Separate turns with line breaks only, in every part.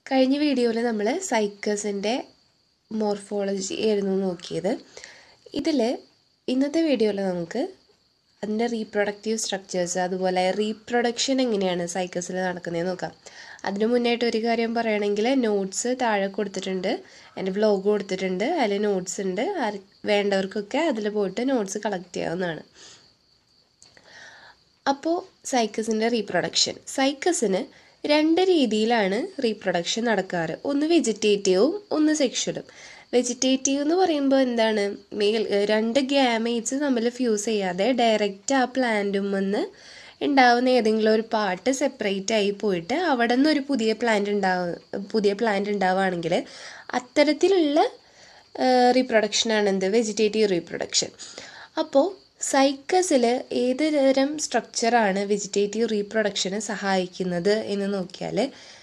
കഴിഞ്ഞ വീഡിയോയിൽ നമ്മൾ സൈക്കസിൻ്റെ മോർഫോളജി ആയിരുന്നു നോക്കിയത് ഇതിൽ ഇന്നത്തെ വീഡിയോയിൽ നമുക്ക് അതിൻ്റെ റീപ്രൊഡക്റ്റീവ് സ്ട്രക്ചേഴ്സ് അതുപോലെ റീപ്രൊഡക്ഷൻ എങ്ങനെയാണ് സൈക്കസിൽ നടക്കുന്നതെന്ന് നോക്കാം അതിനു മുന്നായിട്ട് ഒരു കാര്യം പറയുകയാണെങ്കിൽ നോട്ട്സ് താഴെ കൊടുത്തിട്ടുണ്ട് എൻ്റെ വ്ലോഗ് കൊടുത്തിട്ടുണ്ട് അതിൽ നോട്ട്സ് ഉണ്ട് ആര് വേണ്ടവർക്കൊക്കെ അതിൽ പോയിട്ട് നോട്ട്സ് കളക്ട് ചെയ്യാവുന്നതാണ് അപ്പോൾ സൈക്കസിൻ്റെ റീപ്രൊഡക്ഷൻ സൈക്കസിന് രണ്ട് രീതിയിലാണ് റീപ്രൊഡക്ഷൻ നടക്കാറ് ഒന്ന് വെജിറ്റേറ്റീവും ഒന്ന് സെക്ഷലും വെജിറ്റേറ്റീവ് എന്ന് പറയുമ്പോൾ എന്താണ് മെയിൽ രണ്ട് ഗ്യാമേറ്റ്സ് തമ്മിൽ ഫ്യൂസ് ചെയ്യാതെ ഡയറക്റ്റ് ആ പ്ലാന്റും വന്ന് ഉണ്ടാവുന്ന ഏതെങ്കിലും ഒരു പാർട്ട് സെപ്പറേറ്റ് ആയി പോയിട്ട് അവിടെ നിന്ന് ഒരു പുതിയ പ്ലാന്റ് ഉണ്ടാവുക പുതിയ പ്ലാന്റ് ഉണ്ടാവുകയാണെങ്കിൽ അത്തരത്തിലുള്ള റീപ്രൊഡക്ഷനാണ് എന്ത് വെജിറ്റേറ്റീവ് റീപ്രൊഡക്ഷൻ അപ്പോൾ സൈക്കസിൽ ഏത് തരം സ്ട്രക്ചറാണ് വെജിറ്റേറ്റീവ് റീപ്രൊഡക്ഷന് സഹായിക്കുന്നത് എന്ന് നോക്കിയാൽ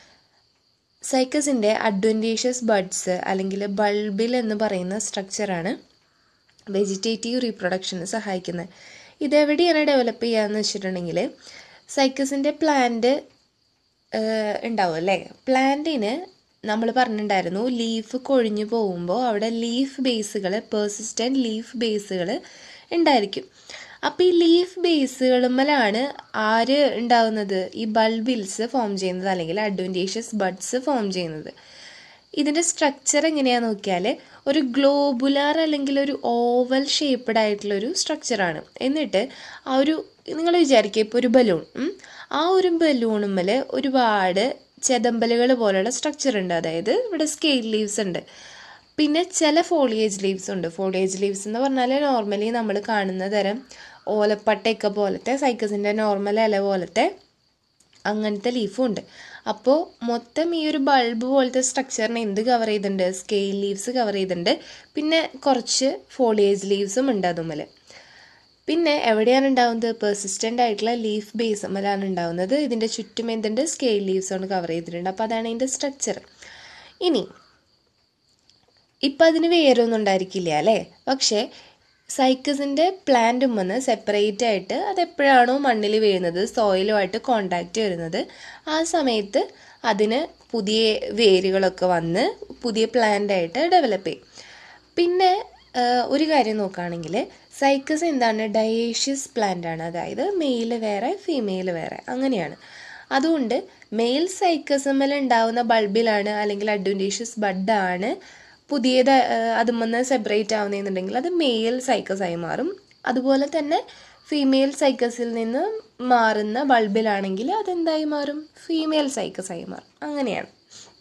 സൈക്കസിൻ്റെ അഡ്വൻറ്റേഷ്യസ് ബഡ്സ് അല്ലെങ്കിൽ ബൾബിൽ എന്ന് പറയുന്ന സ്ട്രക്ചറാണ് വെജിറ്റേറ്റീവ് റീപ്രൊഡക്ഷന് സഹായിക്കുന്നത് ഇതെവിടെയാണ് ഡെവലപ്പ് ചെയ്യുകയെന്ന് വെച്ചിട്ടുണ്ടെങ്കിൽ സൈക്കസിൻ്റെ പ്ലാന്റ് ഉണ്ടാവും അല്ലേ പ്ലാന്റിന് നമ്മൾ പറഞ്ഞിട്ടുണ്ടായിരുന്നു ലീഫ് കൊഴിഞ്ഞു പോകുമ്പോൾ അവിടെ ലീഫ് ബേസുകൾ പേഴ്സിസ്റ്റൻറ്റ് ലീഫ് ബേസുകൾ ഉണ്ടായിരിക്കും അപ്പോൾ ഈ ലീഫ് ബേസുകളുമ്മലാണ് ആര് ഉണ്ടാവുന്നത് ഈ ബൾബിൽസ് ഫോം ചെയ്യുന്നത് അല്ലെങ്കിൽ അഡ്വൻറ്റേഷ്യസ് ബഡ്സ് ഫോം ചെയ്യുന്നത് ഇതിൻ്റെ സ്ട്രക്ചർ എങ്ങനെയാണെന്ന് നോക്കിയാൽ ഒരു ഗ്ലോബുലാർ അല്ലെങ്കിൽ ഒരു ഓവൽ ഷേപ്പ്ഡ് ആയിട്ടുള്ളൊരു സ്ട്രക്ചറാണ് എന്നിട്ട് ആ ഒരു നിങ്ങൾ വിചാരിക്കുക ഇപ്പോൾ ഒരു ബലൂൺ ആ ഒരു ബലൂണുമ്മൽ ഒരുപാട് ചെതമ്പലുകൾ പോലെയുള്ള സ്ട്രക്ചർ ഉണ്ട് അതായത് ഇവിടെ സ്കെയിൽ ലീവ്സ് ഉണ്ട് പിന്നെ ചില ഫോളിയേജ് ലീവ്സ് ഉണ്ട് ഫോളിയേജ് ലീവ്സ് എന്ന് പറഞ്ഞാൽ നോർമലി നമ്മൾ കാണുന്ന തരം ഓലപ്പട്ടയൊക്കെ പോലത്തെ സൈക്കസിൻ്റെ നോർമൽ ഇല പോലത്തെ അങ്ങനത്തെ ലീഫും ഉണ്ട് അപ്പോൾ മൊത്തം ഈ ഒരു ബൾബ് പോലത്തെ സ്ട്രക്ചറിനെ എന്ത് കവർ ചെയ്തിട്ടുണ്ട് സ്കെയിൽ ലീവ്സ് കവർ ചെയ്തിട്ടുണ്ട് പിന്നെ കുറച്ച് ഫോളിയേജ് ലീവ്സും ഉണ്ട് അതുമ്മൽ പിന്നെ എവിടെയാണ് ഉണ്ടാവുന്നത് പെർസിസ്റ്റൻ്റ് ആയിട്ടുള്ള ലീഫ് ബേസ് അമ്മലാണ് ഉണ്ടാവുന്നത് ഇതിൻ്റെ ചുറ്റും എന്തുണ്ട് സ്കെയിൽ ലീവ്സ് കൊണ്ട് കവർ ചെയ്തിട്ടുണ്ട് അപ്പോൾ അതാണ് ഇതിൻ്റെ സ്ട്രക്ചർ ഇനി ഇപ്പം അതിന് വേരൊന്നും ഉണ്ടായിരിക്കില്ല അല്ലേ പക്ഷേ സൈക്കസിൻ്റെ പ്ലാന്റും വന്ന് സെപ്പറേറ്റ് ആയിട്ട് അത് എപ്പോഴാണോ മണ്ണിൽ വീഴുന്നത് സോയിലുമായിട്ട് കോണ്ടാക്റ്റ് വരുന്നത് ആ സമയത്ത് അതിന് പുതിയ വേരുകളൊക്കെ വന്ന് പുതിയ പ്ലാന്റ് ആയിട്ട് ഡെവലപ്പ് ചെയ്യും പിന്നെ ഒരു കാര്യം നോക്കുകയാണെങ്കിൽ സൈക്കസ് എന്താണ് ഡയേഷ്യസ് പ്ലാന്റ് ആണ് അതായത് മെയിൽ വേറെ ഫീമെയിൽ വേറെ അങ്ങനെയാണ് അതുകൊണ്ട് മെയിൽ സൈക്കസമ്മൽ ഉണ്ടാവുന്ന ബൾബിലാണ് അല്ലെങ്കിൽ അഡ്വൻറ്റേഷ്യസ് ബഡാണ് പുതിയത് അതുമെന്ന് സെപ്പറേറ്റ് ആവുന്നതെന്നുണ്ടെങ്കിൽ അത് മെയിൽ സൈക്കസ് ആയി മാറും അതുപോലെ തന്നെ ഫീമെയിൽ സൈക്കസിൽ നിന്ന് മാറുന്ന ബൾബിലാണെങ്കിൽ അതെന്തായി മാറും ഫീമെയിൽ സൈക്കസ് ആയി മാറും അങ്ങനെയാണ്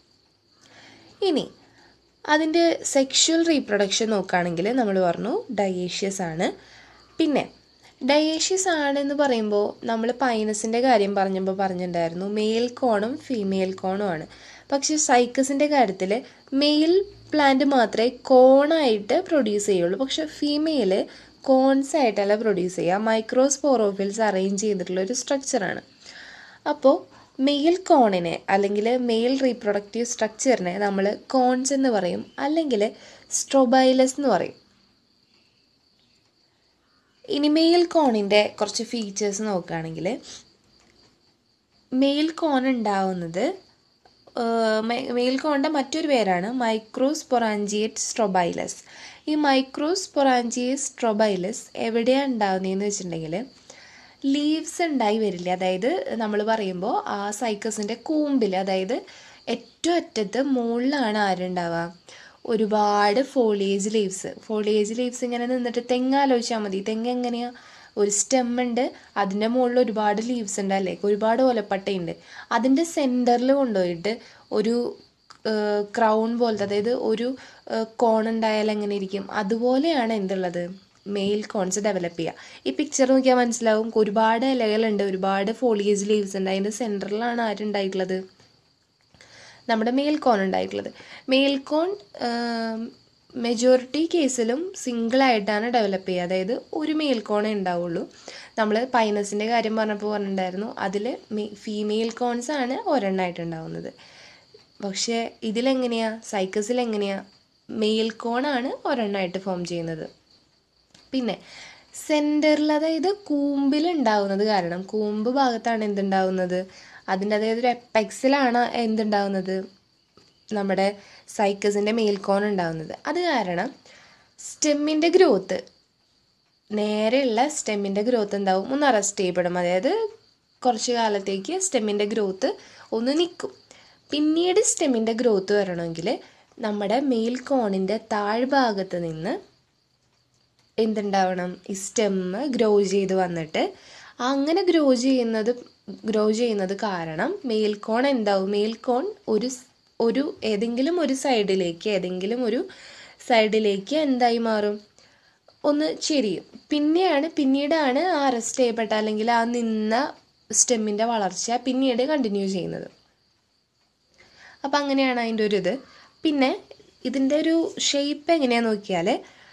ഇനി അതിൻ്റെ സെക്ഷുവൽ റീപ്രൊഡക്ഷൻ നോക്കുകയാണെങ്കിൽ നമ്മൾ പറഞ്ഞു ഡയേഷ്യസ് ആണ് പിന്നെ ഡയേഷ്യസ് ആണെന്ന് പറയുമ്പോൾ നമ്മൾ പൈനസിൻ്റെ കാര്യം പറഞ്ഞപ്പോൾ പറഞ്ഞിട്ടുണ്ടായിരുന്നു മെയിൽ കോണും ഫീമെയിൽ കോണും ആണ് പക്ഷേ സൈക്കസിൻ്റെ കാര്യത്തിൽ മെയിൽ പ്ലാന്റ് മാത്രമേ കോണായിട്ട് പ്രൊഡ്യൂസ് ചെയ്യുള്ളൂ പക്ഷെ ഫീമെയിൽ കോൺസ് ആയിട്ടല്ല പ്രൊഡ്യൂസ് ചെയ്യുക മൈക്രോസ്പോറോഫിൽസ് അറേഞ്ച് ചെയ്തിട്ടുള്ള ഒരു സ്ട്രക്ചറാണ് അപ്പോൾ മെയിൽ കോണിനെ അല്ലെങ്കിൽ മെയിൽ റീപ്രൊഡക്റ്റീവ് സ്ട്രക്ചറിനെ നമ്മൾ കോൺസ് എന്ന് പറയും അല്ലെങ്കിൽ സ്ട്രോബൈലസ് എന്ന് പറയും ഇനി മെയിൽ കോണിൻ്റെ കുറച്ച് ഫീച്ചേഴ്സ് നോക്കുകയാണെങ്കിൽ മെയിൽ കോൺ ഉണ്ടാവുന്നത് മെയിൽ കോണിൻ്റെ മറ്റൊരു പേരാണ് മൈക്രോസ്പൊറാഞ്ചിയേറ്റ് സ്ട്രോബൈലസ് ഈ മൈക്രോസ്പൊറാഞ്ചിയേറ്റ് സ്ട്രോബൈലസ് എവിടെയാണ് ഉണ്ടാകുന്നതെന്ന് വെച്ചിട്ടുണ്ടെങ്കിൽ ലീവ്സ് ഉണ്ടായി വരില്ല അതായത് നമ്മൾ പറയുമ്പോൾ ആ സൈക്കസിൻ്റെ കൂമ്പിൽ അതായത് ഏറ്റവും അറ്റത്ത് മുകളിലാണ് ആരുണ്ടാവുക ഒരുപാട് ഫോളിയേജ് ലീവ്സ് ഫോളിയേജ് ലീവ്സ് ഇങ്ങനെ നിന്നിട്ട് തെങ്ങ് ആലോചിച്ചാൽ മതി തെങ്ങ് എങ്ങനെയാണ് ഒരു സ്റ്റെം ഉണ്ട് അതിൻ്റെ മുകളിൽ ഒരുപാട് ലീവ്സ് ഉണ്ട് അല്ലേ ഒരുപാട് ഓലപ്പട്ടയുണ്ട് അതിൻ്റെ സെൻറ്ററിൽ കൊണ്ടുപോയിട്ട് ഒരു ക്രൗൺ പോലത്തെ അതായത് ഒരു കോൺ ഉണ്ടായാൽ എങ്ങനെ ഇരിക്കും അതുപോലെയാണ് എന്തുള്ളത് മെയിൽ കോൺസ് ഡെവലപ്പ് ചെയ്യുക ഈ പിക്ചർ നോക്കിയാൽ മനസ്സിലാവും ഒരുപാട് ഇലകളുണ്ട് ഒരുപാട് ഫോളിയേജ് ലീവ്സ് ഉണ്ട് അതിൻ്റെ സെൻറ്ററിലാണ് ആരുണ്ടായിട്ടുള്ളത് നമ്മുടെ മെയിൽ കോൺ ഉണ്ടായിട്ടുള്ളത് മെയിൽ കോൺ മെജോറിറ്റി കേസിലും സിംഗിളായിട്ടാണ് ഡെവലപ്പ് ചെയ്യുക അതായത് ഒരു മെയിൽ കോണേ ഉണ്ടാവുള്ളൂ നമ്മൾ പൈനസിൻ്റെ കാര്യം പറഞ്ഞപ്പോൾ പറഞ്ഞിട്ടുണ്ടായിരുന്നു അതിൽ ഫീമെയിൽ കോൺസ് ആണ് ഒരെണ്ണമായിട്ടുണ്ടാവുന്നത് പക്ഷേ ഇതിലെങ്ങനെയാണ് സൈക്കസിൽ എങ്ങനെയാണ് മെയിൽ കോണാണ് ഒരെണ്ണമായിട്ട് ഫോം ചെയ്യുന്നത് പിന്നെ സെൻറ്ററിൽ അതായത് കൂമ്പിൽ ഉണ്ടാവുന്നത് കാരണം കൂമ്പ് ഭാഗത്താണ് എന്തുണ്ടാവുന്നത് അതിൻ്റെ അതായത് ഒരു എപ്പെക്സിലാണ് എന്തുണ്ടാവുന്നത് നമ്മുടെ സൈക്കസിൻ്റെ മേൽക്കോൺ ഉണ്ടാകുന്നത് അത് കാരണം സ്റ്റെമ്മിൻ്റെ ഗ്രോത്ത് നേരെയുള്ള സ്റ്റെമ്മിൻ്റെ ഗ്രോത്ത് എന്താവും ഒന്ന് അറസ്റ്റ് ചെയ്യപ്പെടും അതായത് കുറച്ച് കാലത്തേക്ക് സ്റ്റെമ്മിൻ്റെ ഗ്രോത്ത് ഒന്ന് നിൽക്കും പിന്നീട് സ്റ്റെമ്മിൻ്റെ ഗ്രോത്ത് വരണമെങ്കിൽ നമ്മുടെ മേൽക്കോണിൻ്റെ താഴ്ഭാഗത്ത് നിന്ന് എന്തുണ്ടാവണം ഈ സ്റ്റെമ്മ് ഗ്രോ ചെയ്ത് വന്നിട്ട് അങ്ങനെ ഗ്രോ ചെയ്യുന്നത് ഗ്രോ ചെയ്യുന്നത് കാരണം മേൽക്കോൺ എന്താവും മേൽക്കോൺ ഒരു സ്- ഒരു ഏതെങ്കിലും ഒരു സൈഡിലേക്ക് ഏതെങ്കിലും ഒരു സൈഡിലേക്ക് എന്തായി മാറും ഒന്ന് ചെരിയും പിന്നെയാണ് പിന്നീടാണ് ആ അറസ്റ്റ് ചെയ്യപ്പെട്ട അല്ലെങ്കിൽ ആ നിന്ന സ്റ്റെമ്മിൻ്റെ വളർച്ച പിന്നീട് കണ്ടിന്യൂ ചെയ്യുന്നത് അപ്പം അങ്ങനെയാണ് അതിൻ്റെ ഒരു ഇത് പിന്നെ ഇതിൻ്റെ ഒരു ഷേപ്പ് എങ്ങനെയാണെന്ന് നോക്കിയാൽ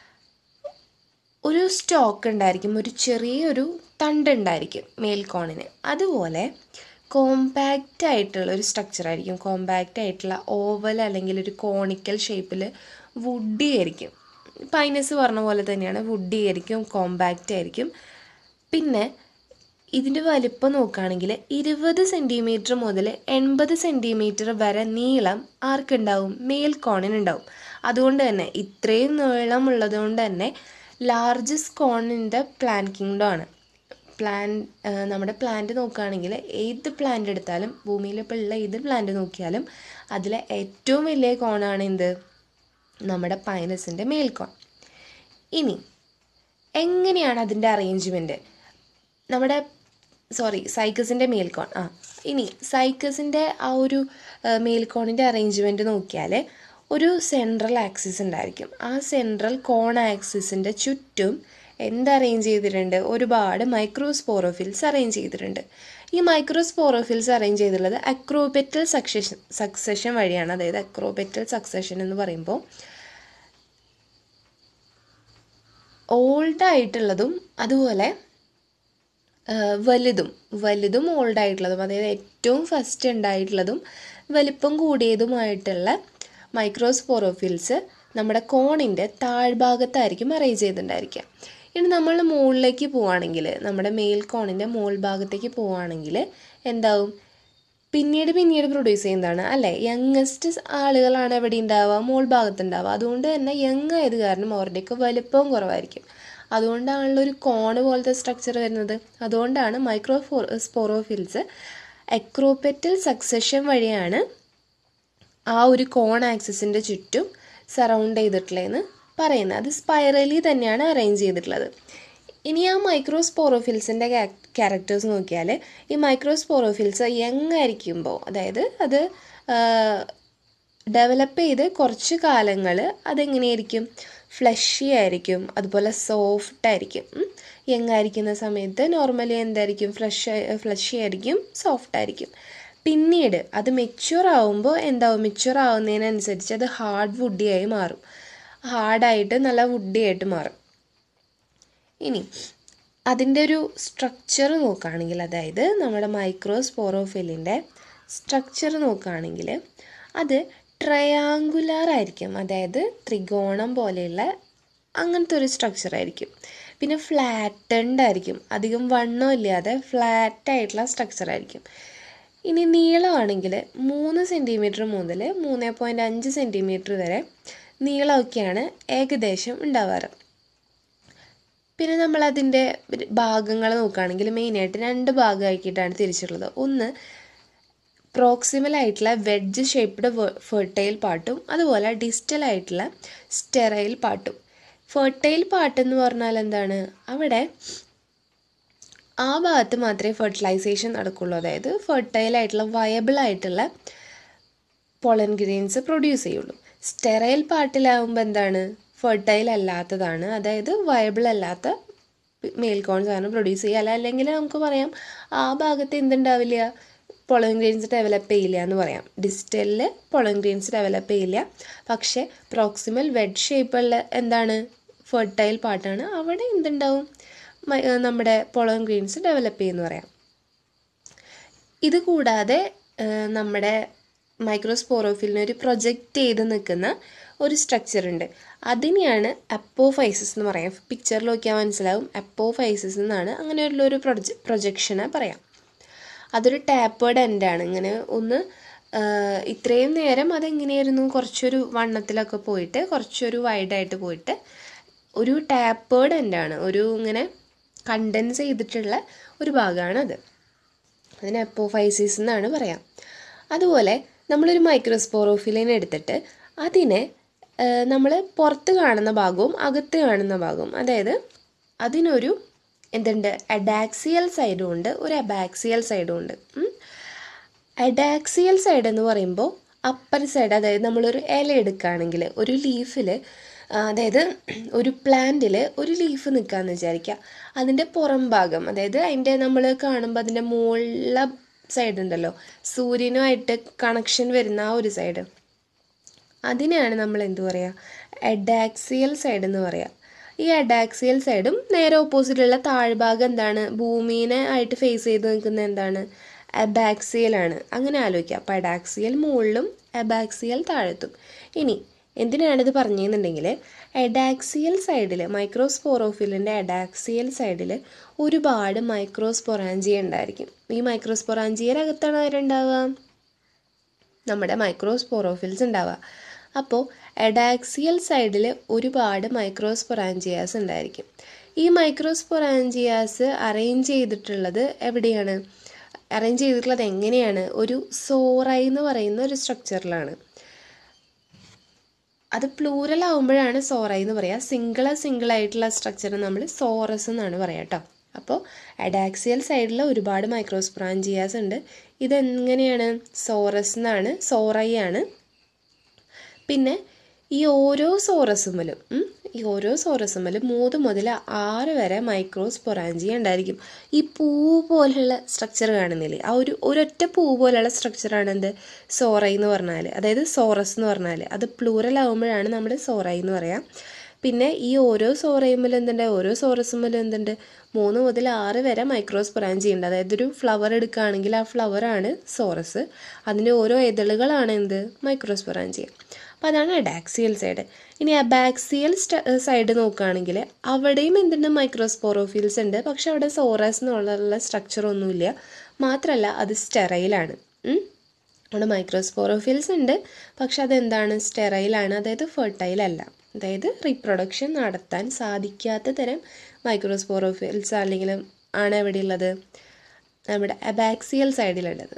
ഒരു സ്റ്റോക്ക് ഉണ്ടായിരിക്കും ഒരു ചെറിയൊരു തണ്ട് ഉണ്ടായിരിക്കും മേൽക്കോണിന് അതുപോലെ കോമ്പാക്റ്റ് ആയിട്ടുള്ള ഒരു സ്ട്രക്ചർ ആയിരിക്കും കോമ്പാക്റ്റ് ആയിട്ടുള്ള ഓവൽ അല്ലെങ്കിൽ ഒരു കോണിക്കൽ ഷേപ്പിൽ വുഡി ആയിരിക്കും പൈനസ് പറഞ്ഞ പോലെ തന്നെയാണ് വുഡി ആയിരിക്കും കോമ്പാക്റ്റ് ആയിരിക്കും പിന്നെ ഇതിൻ്റെ വലിപ്പം നോക്കുകയാണെങ്കിൽ ഇരുപത് സെൻറ്റിമീറ്റർ മുതൽ എൺപത് സെൻറ്റിമീറ്റർ വരെ നീളം ആർക്കുണ്ടാവും മേൽക്കോണിനുണ്ടാവും അതുകൊണ്ട് തന്നെ ഇത്രയും നീളമുള്ളത് കൊണ്ട് തന്നെ largest cone in the plan kingdom ആണ് പ്ലാൻ നമ്മുടെ പ്ലാന്റ് നോക്കുകയാണെങ്കിൽ ഏത് പ്ലാന്റ് എടുത്താലും ഭൂമിയിൽ ഇപ്പോൾ ഉള്ള ഏത് പ്ലാന്റ് നോക്കിയാലും അതിലെ ഏറ്റവും വലിയ കോണാണ് എന്ത് നമ്മുടെ പൈനസിൻ്റെ മേൽക്കോൺ ഇനി എങ്ങനെയാണ് അതിൻ്റെ അറേഞ്ച്മെൻറ്റ് നമ്മുടെ സോറി സൈക്കസിൻ്റെ മേൽക്കോൺ ആ ഇനി സൈക്കസിൻ്റെ ആ ഒരു മേൽക്കോണിൻ്റെ അറേഞ്ച്മെൻറ്റ് നോക്കിയാൽ ഒരു സെൻട്രൽ ആക്സിസ് ഉണ്ടായിരിക്കും ആ സെൻട്രൽ കോൺ ആക്സിസിൻ്റെ ചുറ്റും എന്ത് അറേഞ്ച് ചെയ്തിട്ടുണ്ട് ഒരുപാട് മൈക്രോസ്പോറോഫിൽസ് അറേഞ്ച് ചെയ്തിട്ടുണ്ട് ഈ മൈക്രോസ്പോറോഫിൽസ് അറേഞ്ച് ചെയ്തിട്ടുള്ളത് അക്രോപെറ്റൽ സക്സഷൻ സക്സഷൻ വഴിയാണ് അതായത് അക്രോപെറ്റൽ സക്സഷൻ എന്ന് പറയുമ്പോൾ ഓൾഡ് ആയിട്ടുള്ളതും അതുപോലെ ആ, വലുതും വലുതും ഓൾഡ് ആയിട്ടുള്ളതും അതായത് ഏറ്റവും ഫസ്റ്റ് ഉണ്ടായിട്ടുള്ളതും വലിപ്പം കൂടിയതുമായിട്ടുള്ള മൈക്രോസ്പോറോഫിൽസ് നമ്മുടെ കോണിൻ്റെ താഴ്ഭാഗത്തായിരിക്കും അറേഞ്ച് ചെയ്തിട്ടുണ്ടായിരിക്കുക ഇനി നമ്മൾ മുകളിലേക്ക് പോവുകയാണെങ്കിൽ നമ്മുടെ മേൽ കോണിൻ്റെ മുകൾ ഭാഗത്തേക്ക് പോവുകയാണെങ്കിൽ എന്താവും പിന്നീട് പിന്നീട് പ്രൊഡ്യൂസ് ചെയ്യുന്നതാണ് അല്ലേ യങ്ങസ്റ്റ് ആളുകളാണ് എവിടെ ഉണ്ടാവുക മോൾ ഭാഗത്തുണ്ടാവുക അതുകൊണ്ട് തന്നെ യങ് ആയത് കാരണം അവരുടെയൊക്കെ വലുപ്പവും കുറവായിരിക്കും അതുകൊണ്ടാണല്ലോ ഒരു കോണ് പോലത്തെ സ്ട്രക്ചർ വരുന്നത് അതുകൊണ്ടാണ് മൈക്രോ സ്പോറോഫിൽസ് എക്രോപെറ്റൽ സക്സഷൻ വഴിയാണ് ആ ഒരു കോൺ ആക്സിസിൻ്റെ ചുറ്റും സറൗണ്ട് ചെയ്തിട്ടുള്ളതെന്ന് പറയുന്നത് അത് സ്പൈറലി തന്നെയാണ് അറേഞ്ച് ചെയ്തിട്ടുള്ളത് ഇനി ആ മൈക്രോസ്പോറോഫിൽസിൻ്റെ ക്യാരക്ടേഴ്സ് നോക്കിയാൽ ഈ മൈക്രോസ്പോറോഫിൽസ് യങ് ആയിരിക്കുമ്പോൾ അതായത് അത് ഡെവലപ്പ് ചെയ്ത് കുറച്ച് കാലങ്ങൾ അതെങ്ങനെയായിരിക്കും ഫ്ലഷി ആയിരിക്കും അതുപോലെ സോഫ്റ്റ് ആയിരിക്കും യങ് ആയിരിക്കുന്ന സമയത്ത് നോർമലി എന്തായിരിക്കും ഫ്ലഷ് ഫ്ലഷി ആയിരിക്കും സോഫ്റ്റ് ആയിരിക്കും പിന്നീട് അത് മെച്യൂർ ആവുമ്പോൾ എന്താവും മെച്യൂർ ആവുന്നതിനനുസരിച്ച് അത് ഹാർഡ് വുഡിയായി മാറും ഹാർഡായിട്ട് നല്ല വുഡിയായിട്ട് മാറും ഇനി അതിൻ്റെ ഒരു സ്ട്രക്ചർ നോക്കുകയാണെങ്കിൽ അതായത് നമ്മുടെ മൈക്രോസ്പോറോഫിലിൻ്റെ സ്ട്രക്ചർ നോക്കുകയാണെങ്കിൽ അത് ട്രയാങ്കുലാർ ആയിരിക്കും അതായത് ത്രികോണം പോലെയുള്ള അങ്ങനത്തെ ഒരു സ്ട്രക്ചർ ആയിരിക്കും പിന്നെ ഫ്ലാറ്റൻഡ് ആയിരിക്കും അധികം വണ്ണം ഇല്ലാതെ ഫ്ലാറ്റ് ആയിട്ടുള്ള സ്ട്രക്ചർ ആയിരിക്കും ഇനി നീളമാണെങ്കിൽ മൂന്ന് സെൻറ്റിമീറ്റർ മുതൽ മൂന്ന് പോയിൻറ്റ് അഞ്ച് സെൻറ്റിമീറ്റർ വരെ നീളമൊക്കെയാണ് ഏകദേശം ഉണ്ടാവാറ് പിന്നെ നമ്മൾ അതിൻ്റെ ഭാഗങ്ങൾ നോക്കുകയാണെങ്കിൽ മെയിനായിട്ട് രണ്ട് ഭാഗമാക്കിയിട്ടാണ് തിരിച്ചിട്ടുള്ളത് ഒന്ന് പ്രോക്സിമൽ ആയിട്ടുള്ള വെഡ്ജ് ഷേപ്ഡ് ഫെർട്ടൈൽ പാർട്ടും അതുപോലെ ഡിസ്റ്റൽ ആയിട്ടുള്ള സ്റ്റെറൈൽ പാർട്ടും ഫെർട്ടൈൽ പാർട്ട് എന്ന് പറഞ്ഞാൽ എന്താണ് അവിടെ ആ ഭാഗത്ത് മാത്രമേ ഫെർട്ടിലൈസേഷൻ നടക്കുള്ളൂ അതായത് ഫെർട്ടൈൽ ആയിട്ടുള്ള വയബിൾ ആയിട്ടുള്ള പൊളൻ ഗ്രെയിൻസ് പ്രൊഡ്യൂസ് ചെയ്യുള്ളൂ സ്റ്റെറൈൽ പാർട്ടിലാവുമ്പോൾ എന്താണ് ഫെർട്ടൈൽ അല്ലാത്തതാണ് അതായത് വയബിൾ അല്ലാത്ത മേൽക്കോൺസ് ആണ് പ്രൊഡ്യൂസ് ചെയ്യുക അല്ല അല്ലെങ്കിൽ നമുക്ക് പറയാം ആ ഭാഗത്ത് എന്തുണ്ടാവില്ല പൊളൻ ഗ്രെയിൻസ് ഡെവലപ്പ് ചെയ്യില്ല എന്ന് പറയാം ഡിസ്റ്റലിൽ പൊളൻ ഗ്രെയിൻസ് ഡെവലപ്പ് ചെയ്യില്ല പക്ഷേ പ്രോക്സിമൽ വെഡ് ഷേപ്പുള്ള എന്താണ് ഫെർട്ടൈൽ പാർട്ടാണ് അവിടെ എന്തുണ്ടാവും മ- നമ്മുടെ പൊളൻ ഗ്രെയിൻസ് ഡെവലപ്പ് ചെയ്യുമെന്ന് പറയാം ഇത് കൂടാതെ ആ, നമ്മുടെ മൈക്രോസ്പോറോഫിലിനെ ഒരു പ്രൊജക്റ്റ് ചെയ്ത് നിൽക്കുന്ന ഒരു സ്ട്രക്ചർ ഉണ്ട് അതിനെയാണ് അപ്പോഫൈസിസ് എന്ന് പറയാം പിക്ചറിൽ നോക്കിയാൽ മനസ്സിലാവും അപ്പോഫൈസിസ് എന്നാണ് അങ്ങനെയുള്ള ഒരു പ്രൊജ പ്രൊജക്ഷനെ പറയാം അതൊരു ടാപ്പേർഡ് എൻഡാണ് ഇങ്ങനെ ഒന്ന് ഇത്രയും നേരം അതെങ്ങനെയായിരുന്നു കുറച്ചൊരു വണ്ണത്തിലൊക്കെ പോയിട്ട് കുറച്ചൊരു വൈഡായിട്ട് പോയിട്ട് ഒരു ടാപ്പേർഡ് എൻഡാണ് ഒരു ഇങ്ങനെ കണ്ടൻസ് ചെയ്തിട്ടുള്ള ഒരു ഭാഗമാണത് അതിന് അപ്പോഫൈസിസ് എന്നാണ് പറയാം അതുപോലെ നമ്മളൊരു മൈക്രോസ്പോറോഫിലിനെ എടുത്തിട്ട് അതിനെ നമ്മൾ പുറത്ത് കാണുന്ന ഭാഗവും അകത്ത് കാണുന്ന ഭാഗവും അതായത് അതിനൊരു എന്തുണ്ട് അഡാക്സിയൽ സൈഡും ഉണ്ട് ഒരു അബാക്സിയൽ സൈഡും ഉണ്ട് അഡാക്സിയൽ സൈഡ് എന്ന് പറയുമ്പോൾ അപ്പർ സൈഡ് അതായത് നമ്മളൊരു ഇല എടുക്കുകയാണെങ്കിൽ ഒരു ലീഫിൽ അതായത് ഒരു പ്ലാന്റിൽ ഒരു ലീഫ് നിൽക്കാമെന്ന് വിചാരിക്കുക അതിൻ്റെ പുറം ഭാഗം അതായത് അതിൻ്റെ നമ്മൾ കാണുമ്പോൾ അതിൻ്റെ മുകളിലെ സൈഡ് ഉണ്ടല്ലോ സൂര്യനുമായിട്ട് കണക്ഷൻ വരുന്ന ആ ഒരു സൈഡ് അതിനെയാണ് നമ്മൾ എന്ത് പറയുക അഡാക്സിയൽ സൈഡ് എന്ന് പറയുക ഈ അഡാക്സിയൽ സൈഡും നേരെ ഓപ്പോസിറ്റുള്ള താഴ്ഭാഗം എന്താണ് ഭൂമിനെ ആയിട്ട് ഫേസ് ചെയ്ത് നിൽക്കുന്ന എന്താണ് അബാക്സിയലാണ് അങ്ങനെ ആലോചിക്കുക അപ്പോൾ അഡാക്സിയൽ മുകളിലും അബാക്സിയൽ താഴത്തും ഇനി എന്തിനാണിത് പറഞ്ഞതെന്നുണ്ടെങ്കിൽ എഡാക്സിയൽ സൈഡിൽ മൈക്രോസ്പോറോഫിലിൻ്റെ എഡാക്സിയൽ സൈഡിൽ ഒരുപാട് മൈക്രോസ്പൊറാഞ്ചിയ ഉണ്ടായിരിക്കും ഈ മൈക്രോസ്പൊറാഞ്ചിയയുടെ അകത്താണ് ആരുണ്ടാവുക നമ്മുടെ മൈക്രോസ്പോറോഫിൽസ് ഉണ്ടാവുക അപ്പോൾ എഡാക്സിയൽ സൈഡിൽ ഒരുപാട് മൈക്രോസ്പൊറാഞ്ചിയാസ് ഉണ്ടായിരിക്കും ഈ മൈക്രോസ്പൊറാഞ്ചിയാസ് അറേഞ്ച് ചെയ്തിട്ടുള്ളത് എവിടെയാണ് അറേഞ്ച് ചെയ്തിട്ടുള്ളത് എങ്ങനെയാണ് ഒരു സോറൈ എന്ന് പറയുന്ന ഒരു സ്ട്രക്ചറിലാണ് അത് പ്ലൂറൽ ആവുമ്പോഴാണ് സോറൈ എന്ന് പറയുക സിംഗിൾ സിംഗിൾ ആയിട്ടുള്ള സ്ട്രക്ചർ നമ്മൾ സോറസ് എന്നാണ് പറയുക കേട്ടോ അപ്പോൾ അഡാക്സിയൽ സൈഡിൽ ഒരുപാട് മൈക്രോസ്പ്രാഞ്ചിയാസ് ഉണ്ട് ഇതെങ്ങനെയാണ് സോറസ് എന്നാണ് സോറൈ ആണ് പിന്നെ ഈ ഓരോ സോറസുമലും ഈ ഓരോ സോറസുമലും മൂന്ന് മുതൽ ആറ് വരെ മൈക്രോസ്പൊറാഞ്ചിയ ഉണ്ടായിരിക്കും ഈ പൂ പോലെയുള്ള സ്ട്രക്ചർ കാണുന്നില്ലേ ആ ഒരു ഒരൊറ്റ പൂ പോലെയുള്ള സ്ട്രക്ചറാണ് എന്ത് സോറൈ എന്ന് പറഞ്ഞാൽ അതായത് സോറസ് എന്ന് പറഞ്ഞാൽ അത് പ്ലൂറൽ ആകുമ്പോഴാണ് നമ്മൾ സോറൈ എന്ന് പറയാം പിന്നെ ഈ ഓരോ സോറയുമ്മിലും എന്തുണ്ട് ഓരോ സോറസുമ്മിലും എന്തുണ്ട് മൂന്ന് മുതൽ ആറ് വരെ മൈക്രോസ്പൊറാഞ്ചി ഉണ്ട് അതായത് ഒരു ഫ്ലവർ എടുക്കുകയാണെങ്കിൽ ആ ഫ്ലവറാണ് സോറസ് അതിൻ്റെ ഓരോ എതളുകളാണ് എന്ത് മൈക്രോസ്പൊറാഞ്ചിയ അപ്പോൾ അതാണ് അഡാക്സിയൽ സൈഡ് ഇനി അബാക്സിയൽ സൈഡ് നോക്കുകയാണെങ്കിൽ അവിടെയും എന്തുണ്ട് മൈക്രോസ്പോറോഫിൽസ് ഉണ്ട് പക്ഷെ അവിടെ സോറസ് എന്നുള്ള സ്ട്രക്ചർ ഒന്നുമില്ല മാത്രമല്ല അത് സ്റ്റെറൈലാണ് അവിടെ മൈക്രോസ്പോറോഫിൽസ് ഉണ്ട് പക്ഷെ അതെന്താണ് സ്റ്റെറൈലാണ് അതായത് ഫെർട്ടൈൽ അല്ല അതായത് റീപ്രൊഡക്ഷൻ നടത്താൻ സാധിക്കാത്ത തരം മൈക്രോസ്പോറോഫിൽസ് അല്ലെങ്കിൽ ആണ് എവിടെയുള്ളത് നമ്മുടെ അബാക്സിയൽ സൈഡിലുള്ളത്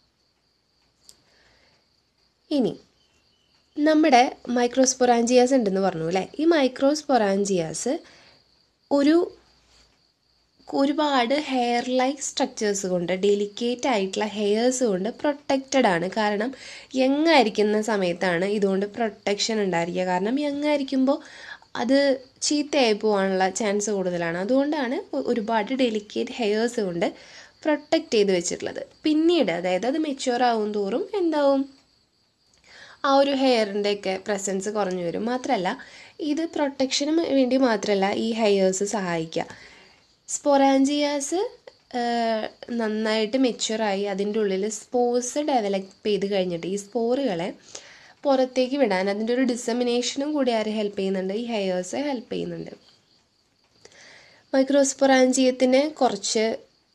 ഇനി നമ്മുടെ മൈക്രോസ്പൊറാഞ്ചിയാസ് ഉണ്ടെന്ന് പറഞ്ഞു അല്ലേ ഈ മൈക്രോസ്പൊറാഞ്ചിയാസ് ഒരു ഒരുപാട് ഹെയർ ലൈക്ക് സ്ട്രക്ചേഴ്സ് കൊണ്ട് ഡെലിക്കേറ്റ് ആയിട്ടുള്ള ഹെയർസ് കൊണ്ട് പ്രൊട്ടക്റ്റഡ് ആണ് കാരണം യങ് ആയിരിക്കുന്ന സമയത്താണ് ഇതുകൊണ്ട് പ്രൊട്ടക്ഷൻ ഉണ്ടായിരിക്കുക കാരണം യങ് ആയിരിക്കുമ്പോൾ അത് ചീത്തയായി പോകാനുള്ള ചാൻസ് കൂടുതലാണ് അതുകൊണ്ടാണ് ഒരുപാട് ഡെലിക്കേറ്റ് ഹെയർസ് കൊണ്ട് പ്രൊട്ടക്റ്റ് ചെയ്ത് വെച്ചിട്ടുള്ളത് പിന്നീട് അതായത് അത് മെച്യൂർ ആവും തോറും എന്താവും ആ ഒരു ഹെയറിൻ്റെയൊക്കെ പ്രസൻസ് കുറഞ്ഞു വരും മാത്രമല്ല ഇത് പ്രൊട്ടക്ഷന് വേണ്ടി മാത്രമല്ല ഈ ഹെയർസ് സഹായിക്കുക സ്പൊറാഞ്ചിയാസ് നന്നായിട്ട് മെച്യൂറായി അതിൻ്റെ ഉള്ളിൽ സ്പോർസ് ഡെവലപ്പ് ചെയ്ത് കഴിഞ്ഞിട്ട് ഈ സ്പോറുകളെ പുറത്തേക്ക് വിടാൻ അതിൻ്റെ ഒരു ഡിസമിനേഷനും കൂടി ആര് ഹെൽപ്പ് ചെയ്യുന്നുണ്ട് ഈ ഹെയർസ് ഹെൽപ്പ് ചെയ്യുന്നുണ്ട് മൈക്രോസ്പൊറാഞ്ചിയത്തിന് കുറച്ച്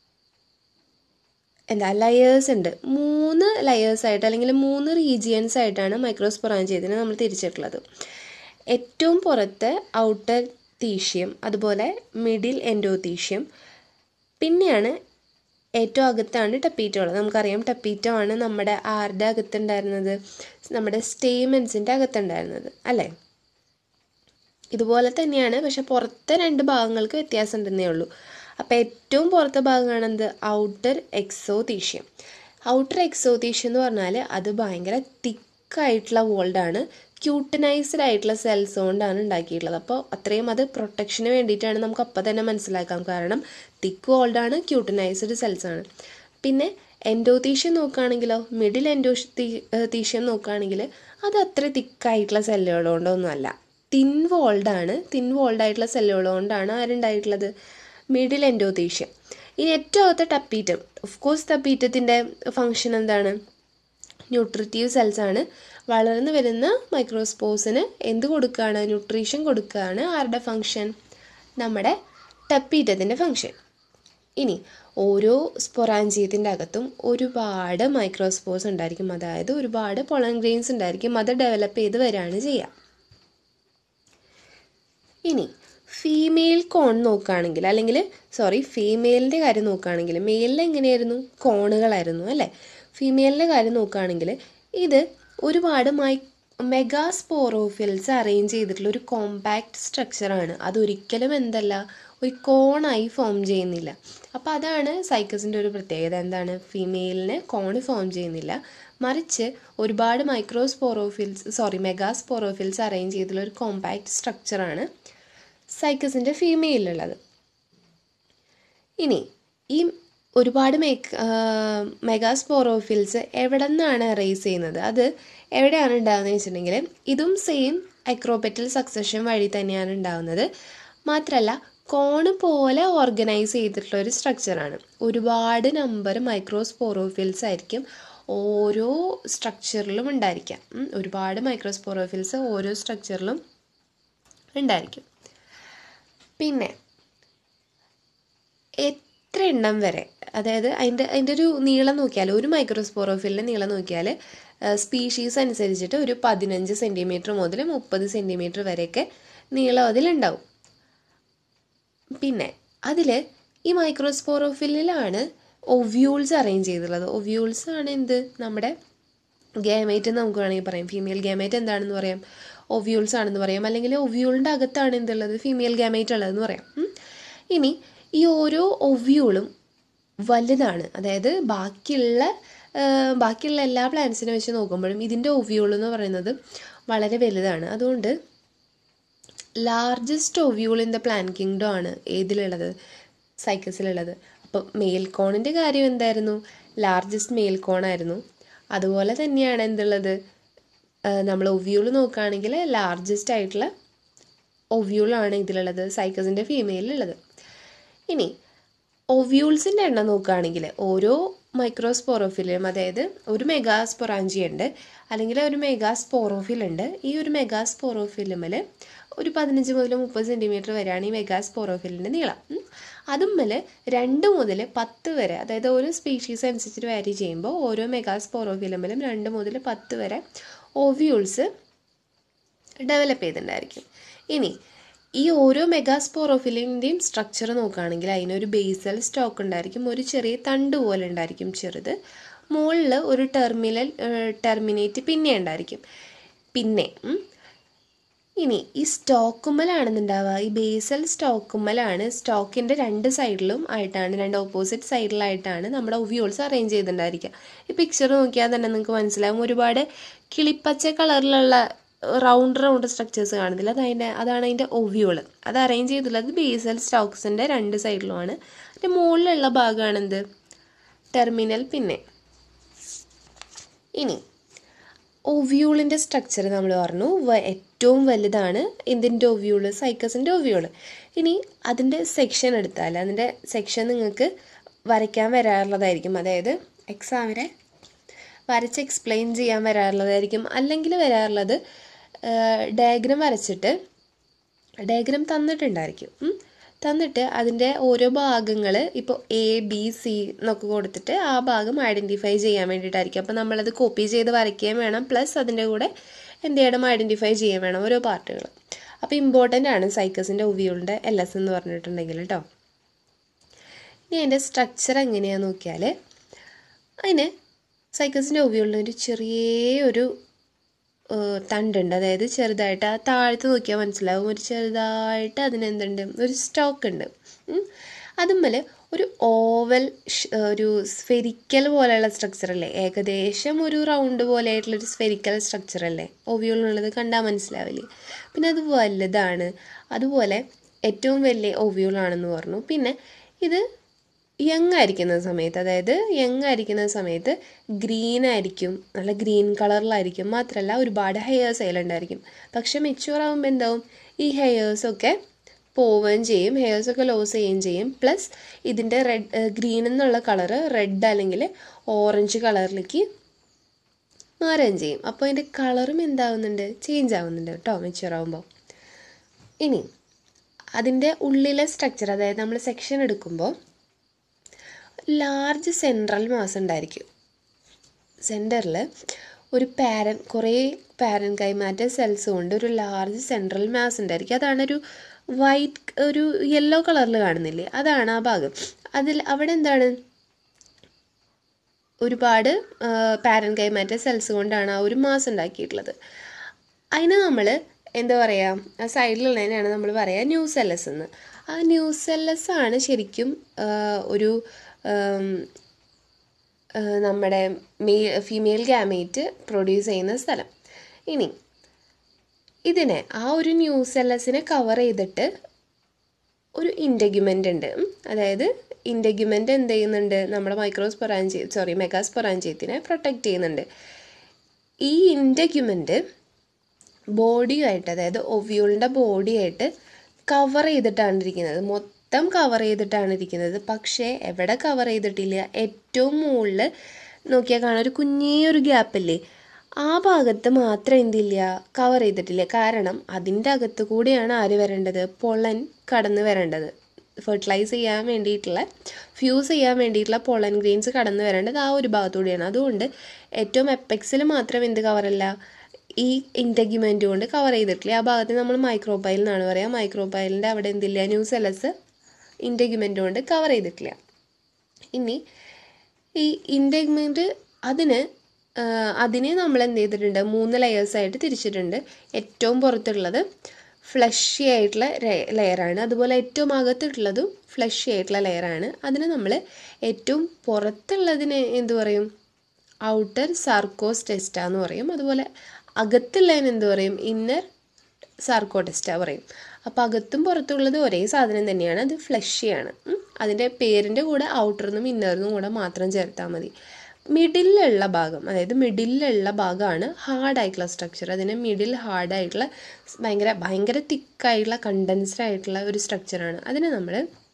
എന്താ ലയേഴ്സ് ഉണ്ട് മൂന്ന് ലെയേഴ്സ് ആയിട്ട് അല്ലെങ്കിൽ മൂന്ന് റീജിയൻസ് ആയിട്ടാണ് മൈക്രോസ്പൊറാഞ്ചിയത്തിനെ നമ്മൾ തിരിച്ചിട്ടുള്ളത് ഏറ്റവും പുറത്ത് ഔട്ടർ തീഷ്യം അതുപോലെ മിഡിൽ എൻഡോതീഷ്യം പിന്നെയാണ് ഏറ്റവും അകത്താണ് ടപ്പീറ്റോ ഉള്ളത് നമുക്കറിയാം ടപ്പീറ്റോ ആണ് നമ്മുടെ ആരുടെ അകത്തുണ്ടായിരുന്നത് നമ്മുടെ സ്റ്റേമെൻസിൻ്റെ അകത്തുണ്ടായിരുന്നത് അല്ലേ ഇതുപോലെ തന്നെയാണ് പക്ഷെ പുറത്തെ രണ്ട് ഭാഗങ്ങൾക്ക് വ്യത്യാസം ഉണ്ടെന്നേ ഉള്ളൂ അപ്പോൾ ഏറ്റവും പുറത്തെ ഭാഗമാണ് എന്ത് ഔട്ടർ എക്സോതീഷ്യം ഔട്ടർ എക്സോതീഷ്യം എന്ന് പറഞ്ഞാൽ അത് ഭയങ്കര തിക്കായിട്ടുള്ള വോൾഡാണ് ക്യൂട്ടനൈസ്ഡ് ആയിട്ടുള്ള സെൽസ് കൊണ്ടാണ് ഉണ്ടാക്കിയിട്ടുള്ളത് അപ്പോൾ അത്രയും അത് പ്രൊട്ടക്ഷന് വേണ്ടിയിട്ടാണ് നമുക്ക് അപ്പം തന്നെ മനസ്സിലാക്കാം കാരണം തിക്ക് വോൾഡാണ് ക്യൂട്ടനൈസ്ഡ് സെൽസ് ആണ് പിന്നെ എൻഡോതീഷ്യം നോക്കുകയാണെങ്കിലോ മിഡിൽ എൻഡോ തീഷ്യം നോക്കുകയാണെങ്കിൽ അത് അത്ര തിക്കായിട്ടുള്ള സെല്ലുകൾ കൊണ്ടൊന്നുമല്ല തിൻ വോൾഡാണ് തിൻ വോൾഡ് ആയിട്ടുള്ള സെല്ലുകൾ കൊണ്ടാണ് ആരുണ്ടായിട്ടുള്ളത് മിഡിൽ എൻഡോതീഷ്യം ഇനി ഏറ്റവും അകത്തെ ടപ്പീറ്റം ഓഫ് കോഴ്സ് ടപ്പീറ്റത്തിൻ്റെ ഫങ്ഷൻ എന്താണ് ന്യൂട്രിറ്റീവ് സെൽസ് ആണ് വളർന്നു വരുന്ന മൈക്രോസ്പോസിന് എന്ത് കൊടുക്കുകയാണ് ന്യൂട്രീഷൻ കൊടുക്കുകയാണ് ആരുടെ ഫങ്ഷൻ നമ്മുടെ ടപ്പീറ്റത്തിൻ്റെ ഫങ്ഷൻ ഇനി ഓരോ സ്പൊറാഞ്ചിയത്തിൻ്റെ അകത്തും ഒരുപാട് മൈക്രോസ്പോർസ് ഉണ്ടായിരിക്കും അതായത് ഒരുപാട് പൊളൻ ഗ്രെയിൻസ് ഉണ്ടായിരിക്കും അത് ഡെവലപ്പ് ചെയ്ത് വരികയാണ് ചെയ്യുക ഇനി ഫീമെയിൽ കോൺ നോക്കുകയാണെങ്കിൽ അല്ലെങ്കിൽ സോറി ഫീമെയിലിൻ്റെ കാര്യം നോക്കുകയാണെങ്കിൽ മെയിലിൽ എങ്ങനെയായിരുന്നു കോണുകളായിരുന്നു അല്ലേ ഫീമെയിലിൻ്റെ കാര്യം നോക്കുകയാണെങ്കിൽ ഇത് ഒരുപാട് മൈ മെഗാസ്പോറോഫിൽസ് അറേഞ്ച് ചെയ്തിട്ടുള്ള ഒരു കോമ്പാക്ട് സ്ട്രക്ചറാണ് അതൊരിക്കലും എന്തല്ല ഒരു കോണായി ഫോം ചെയ്യുന്നില്ല അപ്പോൾ അതാണ് സൈക്കസിൻ്റെ ഒരു പ്രത്യേകത എന്താണ് ഫീമെയിലിന് കോണ് ഫോം ചെയ്യുന്നില്ല മറിച്ച് ഒരുപാട് മൈക്രോസ്പോറോഫിൽസ് സോറി മെഗാസ്പോറോഫിൽസ് അറേഞ്ച് ചെയ്തിട്ടുള്ള ഒരു കോമ്പാക്ട് സ്ട്രക്ചറാണ് സൈക്കസിൻ്റെ ഫീമെയിലുള്ളത് ഇനി ഈ ഒരുപാട് മേക്ക് മെഗാസ്പോറോഫിൽസ് എവിടെ നിന്നാണ് അറേസ് ചെയ്യുന്നത് അത് എവിടെയാണ് ഉണ്ടാകുന്നത് വെച്ചിട്ടുണ്ടെങ്കിൽ ഇതും സെയിം അക്രോപെറ്റൽ സക്സഷൻ വഴി തന്നെയാണ് ഉണ്ടാകുന്നത് മാത്രമല്ല കോണ് പോലെ ഓർഗനൈസ് ചെയ്തിട്ടുള്ള ഒരു സ്ട്രക്ചറാണ് ഒരുപാട് നമ്പർ മൈക്രോസ്പോറോഫിൽസ് ആയിരിക്കും ഓരോ സ്ട്രക്ചറിലും ഉണ്ടായിരിക്കാം ഒരുപാട് മൈക്രോസ്പോറോഫിൽസ് ഓരോ സ്ട്രക്ചറിലും ഉണ്ടായിരിക്കും പിന്നെ എത്ര എണ്ണം വരെ അതായത് അതിൻ്റെ അതിൻ്റെ ഒരു നീളം നോക്കിയാൽ ഒരു മൈക്രോസ്പോറോഫിലിൻ്റെ നീളം നോക്കിയാൽ സ്പീഷീസ് അനുസരിച്ചിട്ട് ഒരു പതിനഞ്ച് സെൻറ്റിമീറ്റർ മുതൽ മുപ്പത് സെൻറ്റിമീറ്റർ വരെയൊക്കെ നീളം അതിലുണ്ടാവും പിന്നെ അതിൽ ഈ മൈക്രോസ്പോറോഫിലിലാണ് ഒവ്യൂൾസ് അറേഞ്ച് ചെയ്തിട്ടുള്ളത് ഒവ്യൂൾസ് ആണ് എന്ത് നമ്മുടെ ഗാമേറ്റ് എന്ന് നമുക്ക് വേണമെങ്കിൽ പറയാം ഫീമെയിൽ ഗാമേറ്റ് എന്താണെന്ന് പറയാം ഒവ്യൂൾസ് ആണെന്ന് പറയാം അല്ലെങ്കിൽ ഒവ്യൂളിൻ്റെ അകത്താണ് എന്തുള്ളത് ഫീമെയിൽ ഗാമേറ്റ് ഉള്ളതെന്ന് പറയാം ഇനി ഈ ഓരോ ഒവ്യൂളും വലുതാണ് അതായത് ബാക്കിയുള്ള ബാക്കിയുള്ള എല്ലാ പ്ലാന്റ്സിനെ വെച്ച് നോക്കുമ്പോഴും ഇതിൻ്റെ ഒവ്യൂൾ എന്ന് പറയുന്നത് വളരെ വലുതാണ് അതുകൊണ്ട് largest ovule in the plan kingdom ആണ് ഏതിലുള്ളത് സൈക്കസിലുള്ളത് അപ്പോൾ മെയിൽ കോണിൻ്റെ കാര്യം എന്തായിരുന്നു ലാർജസ്റ്റ് മെയിൽ കോണായിരുന്നു അതുപോലെ തന്നെയാണ് എന്തുള്ളത് നമ്മൾ ഒവ്യൂൾ നോക്കുകയാണെങ്കിൽ ലാർജസ്റ്റ് ആയിട്ടുള്ള ഒവ്യൂളാണ് ഇതിലുള്ളത് സൈക്കസിൻ്റെ ഫീമെയിലുള്ളത് ഇനി ഒവ്യൂൾസിൻ്റെ എണ്ണം നോക്കുകയാണെങ്കിൽ ഓരോ മൈക്രോസ്പോറോഫിലും അതായത് ഒരു മെഗാസ്പൊറാഞ്ചി ഉണ്ട് അല്ലെങ്കിൽ ഒരു മെഗാസ്പോറോഫിൽ ഉണ്ട് ഈ ഒരു മെഗാസ്പോറോഫിലുമൽ ഒരു പതിനഞ്ച് മുതൽ മുപ്പത് സെൻറ്റിമീറ്റർ വരെയാണ് ഈ മെഗാസ്പോറോഫിലിൻ്റെ നീളം അതുമ്മൽ രണ്ട് മുതൽ പത്ത് വരെ അതായത് ഓരോ സ്പീഷീസ് അനുസരിച്ചിട്ട് വാരി ചെയ്യുമ്പോൾ ഓരോ മെഗാസ്പോറോഫിലുമലും രണ്ട് മുതൽ പത്ത് വരെ ഓവ്യൂൾസ് ഡെവലപ്പ് ചെയ്തിട്ടുണ്ടായിരിക്കും ഇനി ഈ ഓരോ മെഗാസ്പോറോഫിലിൻ്റെയും സ്ട്രക്ചർ നോക്കുകയാണെങ്കിൽ അതിനൊരു ബേസൽ സ്റ്റോക്ക് ഉണ്ടായിരിക്കും ഒരു ചെറിയ തണ്ട് പോലെ ഉണ്ടായിരിക്കും ചെറുത് മുകളിൽ ഒരു ടെർമിനൽ ടെർമിനേറ്റ് പിന്നെ ഉണ്ടായിരിക്കും പിന്നെ ഇനി ഈ സ്റ്റോക്കുമ്മലാണെന്നുണ്ടാവുക ഈ ബേസൽ സ്റ്റോക്കുമ്മലാണ് സ്റ്റോക്കിൻ്റെ രണ്ട് സൈഡിലും ആയിട്ടാണ് രണ്ട് ഓപ്പോസിറ്റ് സൈഡിലായിട്ടാണ് നമ്മുടെ ഒവ്യൂൾസ് അറേഞ്ച് ചെയ്തിട്ടുണ്ടായിരിക്കുക ഈ പിക്ചർ നോക്കിയാൽ തന്നെ നിങ്ങൾക്ക് മനസ്സിലാവും ഒരുപാട് കിളിപ്പച്ച കളറിലുള്ള റൗണ്ട് റൗണ്ട് സ്ട്രക്ചേഴ്സ് കാണുന്നില്ല അത് അതിൻ്റെ അതാണ് അതിൻ്റെ ഒവ്യൂൾ അത് അറേഞ്ച് ചെയ്തിട്ടുള്ളത് ബേസൽ സ്റ്റോക്സിൻ്റെ രണ്ട് സൈഡിലുമാണ് അതിൻ്റെ മുകളിലുള്ള ഭാഗമാണ് എന്ത് ടെർമിനൽ പിന്നെ ഇനി ഒവ്യൂളിൻ്റെ സ്ട്രക്ചർ നമ്മൾ പറഞ്ഞു ഏറ്റവും വലുതാണ് എന്തിൻ്റെ ഒവ്യൂള് സൈക്കസിൻ്റെ ഒവ്യൂള് ഇനി അതിൻ്റെ സെക്ഷൻ എടുത്താൽ അതിൻ്റെ സെക്ഷൻ നിങ്ങൾക്ക് വരയ്ക്കാൻ വരാറുള്ളതായിരിക്കും അതായത് എക്സാമിനെ വരച്ച് എക്സ്പ്ലെയിൻ ചെയ്യാൻ വരാറുള്ളതായിരിക്കും അല്ലെങ്കിൽ വരാറുള്ളത് ഡയഗ്രം വരച്ചിട്ട് ഡയഗ്രം തന്നിട്ടുണ്ടായിരിക്കും തന്നിട്ട് അതിൻ്റെ ഓരോ ഭാഗങ്ങൾ ഇപ്പോൾ എ ബി സി എന്നൊക്കെ കൊടുത്തിട്ട് ആ ഭാഗം ഐഡൻറ്റിഫൈ ചെയ്യാൻ വേണ്ടിയിട്ടായിരിക്കും അപ്പോൾ നമ്മളത് കോപ്പി ചെയ്ത് വരയ്ക്കുകയും വേണം പ്ലസ് അതിൻ്റെ കൂടെ എന്ത് ചെയ്യണം ഐഡൻറ്റിഫൈ ചെയ്യാൻ വേണം ഓരോ പാർട്ടുകൾ അപ്പോൾ ഇമ്പോർട്ടൻ്റ് ആണ് സൈക്കസിൻ്റെ ഒവിയോളിൻ്റെ എൽ എസ് എന്ന് പറഞ്ഞിട്ടുണ്ടെങ്കിൽ കേട്ടോ ഇനി അതിൻ്റെ സ്ട്രക്ചർ എങ്ങനെയാണെന്ന് നോക്കിയാൽ അതിന് സൈക്കസിൻ്റെ ഒവിയോളിന് ഒരു ചെറിയ ഒരു തണ്ടുണ്ട് അതായത് ചെറുതായിട്ട് ആ താഴത്ത് നോക്കിയാൽ മനസ്സിലാവും ഒരു ചെറുതായിട്ട് അതിനെന്തുണ്ട് ഒരു സ്റ്റോക്ക് ഉണ്ട് അതുമ്മൽ ഒരു ഓവൽ ഒരു സ്ഫെരിക്കൽ പോലെയുള്ള സ്ട്രക്ചർ അല്ലേ ഏകദേശം ഒരു റൗണ്ട് പോലെ ആയിട്ടുള്ളൊരു സ്ഫെരിക്കൽ സ്ട്രക്ചർ അല്ലേ ഓവിയോളുള്ളത് കണ്ടാൽ മനസ്സിലാവില്ലേ പിന്നെ അത് വലുതാണ് അതുപോലെ ഏറ്റവും വലിയ ഓവിയോളാണെന്ന് പറഞ്ഞു പിന്നെ ഇത് യങ് ആയിരിക്കുന്ന സമയത്ത് അതായത് യങ് ആയിരിക്കുന്ന സമയത്ത് ഗ്രീൻ ആയിരിക്കും നല്ല ഗ്രീൻ കളറിലായിരിക്കും മാത്രമല്ല ഒരുപാട് ഹെയേഴ്സ് അതിലുണ്ടായിരിക്കും പക്ഷെ മെച്യൂർ ആകുമ്പോൾ എന്താവും ഈ ഹെയേഴ്സൊക്കെ പോവുകയും ചെയ്യും ഹെയേഴ്സൊക്കെ ലോസ് ചെയ്യുകയും ചെയ്യും പ്ലസ് ഇതിൻ്റെ റെഡ് ഗ്രീൻ എന്നുള്ള കളറ് റെഡ് അല്ലെങ്കിൽ ഓറഞ്ച് കളറിലേക്ക് മാറുകയും ചെയ്യും അപ്പോൾ അതിൻ്റെ കളറും എന്താവുന്നുണ്ട് ചേഞ്ച് ആവുന്നുണ്ട് കേട്ടോ മെച്യൂർ ആകുമ്പോൾ ഇനി അതിൻ്റെ ഉള്ളിലെ സ്ട്രക്ചർ അതായത് നമ്മൾ സെക്ഷൻ എടുക്കുമ്പോൾ ലാർജ് സെൻട്രൽ മാസ് ഉണ്ടായിരിക്കും സെൻറ്ററിൽ ഒരു പാരൻ കുറേ പാരൻ കൈമാറ്റ സെൽസ് കൊണ്ട് ഒരു ലാർജ് സെൻട്രൽ മാസ് ഉണ്ടായിരിക്കും അതാണ് ഒരു വൈറ്റ് ഒരു യെല്ലോ കളറിൽ കാണുന്നില്ലേ അതാണ് ആ ഭാഗം അതിൽ അവിടെ എന്താണ് ഒരുപാട് പാരൻ കൈമാറ്റ സെൽസ് കൊണ്ടാണ് ആ ഒരു മാസ് ഉണ്ടാക്കിയിട്ടുള്ളത് അതിന് നമ്മൾ എന്താ പറയുക ആ സൈഡിലുള്ളതിനാണ് നമ്മൾ പറയുക ന്യൂ സെല്ലസ് എന്ന് ആ ന്യൂ സെല്ലസ് ആണ് ശരിക്കും ആ, ഒരു ആം, ആ, നമ്മുടെ മേ ഫീമെയിൽ ഗാമേറ്റ് പ്രൊഡ്യൂസ് ചെയ്യുന്ന സ്ഥലം ഇനി ഇതിനെ ആ ഒരു ന്യൂ സെല്ലസിനെ കവർ ചെയ്തിട്ട് ഒരു ഇൻറ്റഗ്യുമെൻ്റ് ഉണ്ട് ഉം. അതായത് ഇൻറ്റഗ്യുമെൻ്റ് എന്ത് ചെയ്യുന്നുണ്ട് നമ്മുടെ മൈക്രോസ്പൊറാഞ്ചി സോറി മെഗാസ്പൊറാഞ്ചിയത്തിനെ പ്രൊട്ടക്റ്റ് ചെയ്യുന്നുണ്ട് ഈ ഇൻറ്റഗ്യുമെൻ്റ് ബോഡിയുമായിട്ട് അതായത് ഒവ്യൂളിൻ്റെ ബോഡിയായിട്ട് കവർ ചെയ്തിട്ടാണ് ഇരിക്കുന്നത് മൊത്തം കവർ ചെയ്തിട്ടാണ് ഇരിക്കുന്നത് പക്ഷേ എവിടെ കവർ ചെയ്തിട്ടില്ല ഏറ്റവും മുകളിൽ നോക്കിയാൽ കാണാൻ ഒരു കുഞ്ഞേ ഒരു ഗ്യാപ്പില്ലേ ആ ഭാഗത്ത് മാത്രം എന്തില്ല കവർ ചെയ്തിട്ടില്ല കാരണം അതിൻ്റെ അകത്ത് കൂടിയാണ് ആര് വരേണ്ടത് പൊളൻ കടന്നു വരേണ്ടത് ഫെർട്ടിലൈസ് ചെയ്യാൻ വേണ്ടിയിട്ടുള്ള ഫ്യൂസ് ചെയ്യാൻ വേണ്ടിയിട്ടുള്ള പൊളൻ ഗ്രെയിൻസ് കടന്നു വരേണ്ടത് ആ ഒരു ഭാഗത്തൂടെയാണ് അതുകൊണ്ട് ഏറ്റവും എപ്പെക്സിൽ മാത്രം എന്ത് കവറല്ല ഈ ഇൻറ്റഗ്യുമെൻ്റ് കൊണ്ട് കവർ ചെയ്തിട്ടില്ല ആ ഭാഗത്ത് നമ്മൾ മൈക്രോപൈൽ എന്നാണ് പറയുക മൈക്രോപൈലിൻ്റെ അവിടെ എന്തില്ല ന്യൂസെലസ് ഇൻറ്റഗ്യുമെൻ്റ് കൊണ്ട് കവർ ചെയ്തിട്ടില്ല ഇനി ഈ ഇൻറ്റഗ്യുമെൻ്റ് അതിന് ആ, അതിനെ നമ്മൾ എന്ത് ചെയ്തിട്ടുണ്ട് മൂന്ന് ലെയേഴ്സായിട്ട് തിരിച്ചിട്ടുണ്ട് ഏറ്റവും പുറത്തുള്ളത് ഫ്ലഷി ആയിട്ടുള്ള ലെയറാണ് അതുപോലെ ഏറ്റവും അകത്തുള്ളതും ഫ്ലഷി ആയിട്ടുള്ള ലെയറാണ് അതിന് നമ്മൾ ഏറ്റവും പുറത്തുള്ളതിന് എന്ത് പറയും ഔട്ടർ സാർക്കോസ് ടെസ്റ്റ എന്ന് പറയും അതുപോലെ അകത്തുള്ളതിന് എന്ത് പറയും ഇന്നർ സാർക്കോ ടെസ്റ്റ പറയും അപ്പോൾ അകത്തും പുറത്തുള്ളത് ഒരേ സാധനം തന്നെയാണ് അത് ഫ്ലഷിയാണ് അതിൻ്റെ പേരിൻ്റെ കൂടെ ഔട്ടറിനും ഇന്നറിനും കൂടെ മാത്രം ചേർത്താൽ മതി മിഡിലുള്ള ഭാഗം അതായത് മിഡിലുള്ള ഭാഗമാണ് ഹാർഡായിട്ടുള്ള സ്ട്രക്ചർ അതിന് മിഡിൽ ഹാർഡായിട്ടുള്ള ഭയങ്കര ഭയങ്കര തിക്കായിട്ടുള്ള കണ്ടൻസ്ഡ് ആയിട്ടുള്ള ഒരു സ്ട്രക്ചറാണ് അതിനെ നമ്മൾ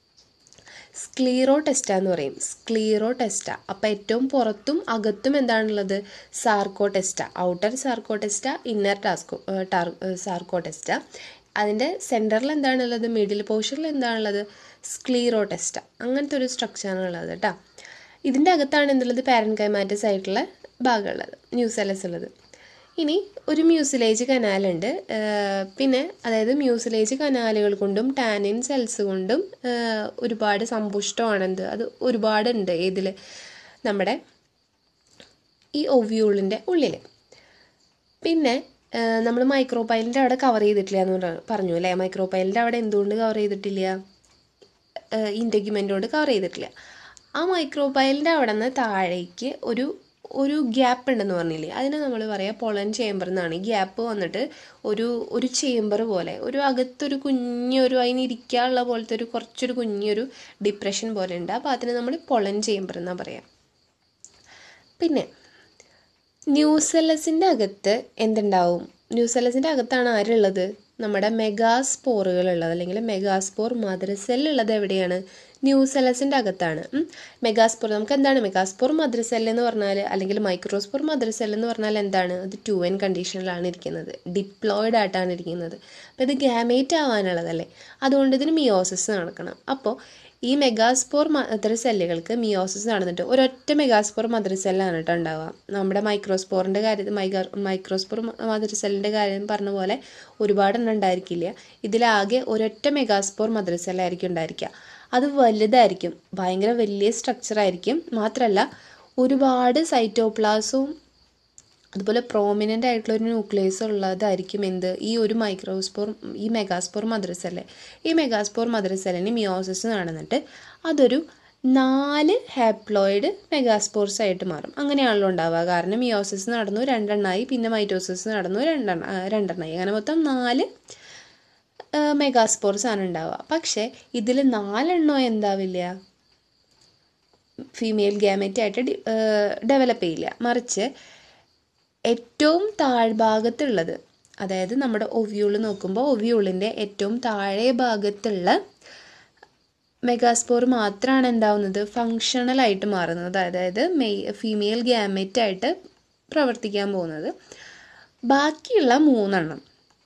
സ്ക്ലീറോ ടെസ്റ്റ എന്ന് പറയും സ്ക്ലീറോ ടെസ്റ്റ അപ്പോൾ ഏറ്റവും പുറത്തും അകത്തും എന്താണുള്ളത് sarcotesta outer sarcotesta inner ടാസ്കോ ടാർ സാർക്കോ ടെസ്റ്റ അതിൻ്റെ സെൻറ്ററിൽ എന്താണുള്ളത് മിഡിൽ പോർഷനിൽ എന്താണുള്ളത് സ്ക്ലീറോ ടെസ്റ്റ അങ്ങനത്തെ ഒരു സ്ട്രക്ചറാണ് ഉള്ളത് കേട്ടോ ഇതിൻ്റെ അകത്താണ് എന്തുള്ളത് പാരൻകൈമാറ്റസ് ആയിട്ടുള്ള ഭാഗമുള്ളത് ന്യൂസെലസ് ഉള്ളത് ഇനി ഒരു മ്യൂസിലേജ് കനാലുണ്ട് ആഹ് പിന്നെ അതായത് മ്യൂസിലേജ് കനാലുകൾ കൊണ്ടും ടാനിൻ സെൽസ് കൊണ്ടും ആഹ് ഒരുപാട് സമ്പുഷ്ടമാണെന്ത് അത് ഒരുപാടുണ്ട് ഇതിൽ നമ്മുടെ ഈ ഒവ്യൂളിൻ്റെ ഉള്ളിൽ പിന്നെ നമ്മൾ മൈക്രോപൈലിൻ്റെ അവിടെ കവർ ചെയ്തിട്ടില്ല എന്ന് പറ- പറഞ്ഞു അല്ലേ മൈക്രോപൈലിൻ്റെ അവിടെ എന്തുകൊണ്ട് കവർ ചെയ്തിട്ടില്ല ഇൻറ്റഗ്യുമെൻ്റ് കൊണ്ട് കവർ ചെയ്തിട്ടില്ല ആ മൈക്രോപൈലിൻ്റെ അവിടെ നിന്ന് താഴേക്ക് ഒരു ഒരു ഗ്യാപ്പ് ഉണ്ടെന്ന് പറഞ്ഞില്ലേ അതിനെ നമ്മൾ പറയുക പൊളൻ ചേമ്പർ എന്നാണ് ഈ ഗ്യാപ്പ് വന്നിട്ട് ഒരു ഒരു ചേമ്പർ പോലെ ഒരു അകത്തൊരു കുഞ്ഞൊരു അതിന് ഇരിക്കാനുള്ള പോലത്തെ ഒരു കുറച്ചൊരു കുഞ്ഞൊരു ഡിപ്രഷൻ പോലെ ഉണ്ട് അപ്പോൾ അതിന് നമ്മൾ പൊളൻ ചേമ്പർ എന്നാണ് പറയുക പിന്നെ ന്യൂസെലസിൻ്റെ അകത്ത് എന്തുണ്ടാവും ന്യൂസെലസിൻ്റെ അകത്താണ് ആരുള്ളത് നമ്മുടെ മെഗാസ്പോറുകൾ ഉള്ളത് അല്ലെങ്കിൽ മെഗാസ്പോർ മദർ സെല്ലുള്ളത് എവിടെയാണ് ന്യൂസെലസിൻ്റെ അകത്താണ് ഉം. മെഗാസ്പോർ നമുക്ക് എന്താണ് മെഗാസ്പോർ മദർ സെൽ എന്ന് പറഞ്ഞാൽ അല്ലെങ്കിൽ മൈക്രോസ്പോർ മദർ സെൽ എന്ന് പറഞ്ഞാൽ എന്താണ് അത് ടു എൻ കണ്ടീഷനിലാണ് ഇരിക്കുന്നത് ഡിപ്ലോയിഡ് ആയിട്ടാണ് ഇരിക്കുന്നത് അപ്പോൾ ഇത് ഗാമേറ്റ് ആവാനുള്ളതല്ലേ അതുകൊണ്ട് ഇതിന് മിയോസിസ് നടക്കണം അപ്പോൾ ഈ മെഗാസ്പോർ മദർ സെല്ലുകൾക്ക് മിയോസിസ് നടന്നിട്ട് ഒരൊറ്റ മെഗാസ്പോർ മദർ സെല്ലാണ് കേട്ടോ ഉണ്ടാവുക നമ്മുടെ മൈക്രോസ്പോറിൻ്റെ കാര്യത്തിൽ മൈഗാ മൈക്രോസ്പോർ മദർ സെല്ലിൻ്റെ കാര്യം പറഞ്ഞ പോലെ ഒരുപാടെണ്ണം ഉണ്ടായിരിക്കില്ല ഇതിലാകെ ഒരൊറ്റ മെഗാസ്പോർ മദർ സെല്ലായിരിക്കും ഉണ്ടായിരിക്കുക അത് വലുതായിരിക്കും ഭയങ്കര വലിയ സ്ട്രക്ചർ ആയിരിക്കും മാത്രമല്ല ഒരുപാട് സൈറ്റോപ്ലാസവും അതുപോലെ പ്രോമിനൻ്റ് ആയിട്ടുള്ള ഒരു ന്യൂക്ലിയസ് ഉള്ളതായിരിക്കും എന്ത് ഈ ഒരു മൈക്രോസ്പോർ ഈ മെഗാസ്പോർ മദ്രസല്ലേ ഈ മെഗാസ്പോർ മദ്രസലിന് മിയോസിസ് നടന്നിട്ട് അതൊരു നാല് ഹാപ്ലോയിഡ് മെഗാസ്പോർസ് ആയിട്ട് മാറും അങ്ങനെയാണല്ലോ ഉണ്ടാവുക കാരണം മിയോസിസ് നടന്നു രണ്ടെണ്ണമായി പിന്നെ മൈറ്റോസിസ് നടന്നു രണ്ടെണ്ണ ആ, രണ്ടെണ്ണമായി അങ്ങനെ മൊത്തം നാല് മെഗാസ്പോർസ് ആണ് ഉണ്ടാവുക പക്ഷേ ഇതിൽ നാലെണ്ണോ എന്താവില്ല ഫീമെയിൽ ഗാമറ്റ് ആയിട്ട് ഡെവലപ്പ് ചെയ്യില്ല മറിച്ച് ഏറ്റവും താഴ്ഭാഗത്തുള്ളത് അതായത് നമ്മുടെ ഒവ്യൂള് നോക്കുമ്പോൾ ഒവ്യൂളിൻ്റെ ഏറ്റവും താഴെ ഭാഗത്തുള്ള മെഗാസ്പോർ മാത്രമാണ് എന്താവുന്നത് ഫങ്ഷണൽ ആയിട്ട് മാറുന്നത് അതായത് മെയ് ഫീമെയിൽ ഗ്യാമറ്റ് ആയിട്ട് പ്രവർത്തിക്കാൻ പോകുന്നത് ബാക്കിയുള്ള മൂന്നെണ്ണം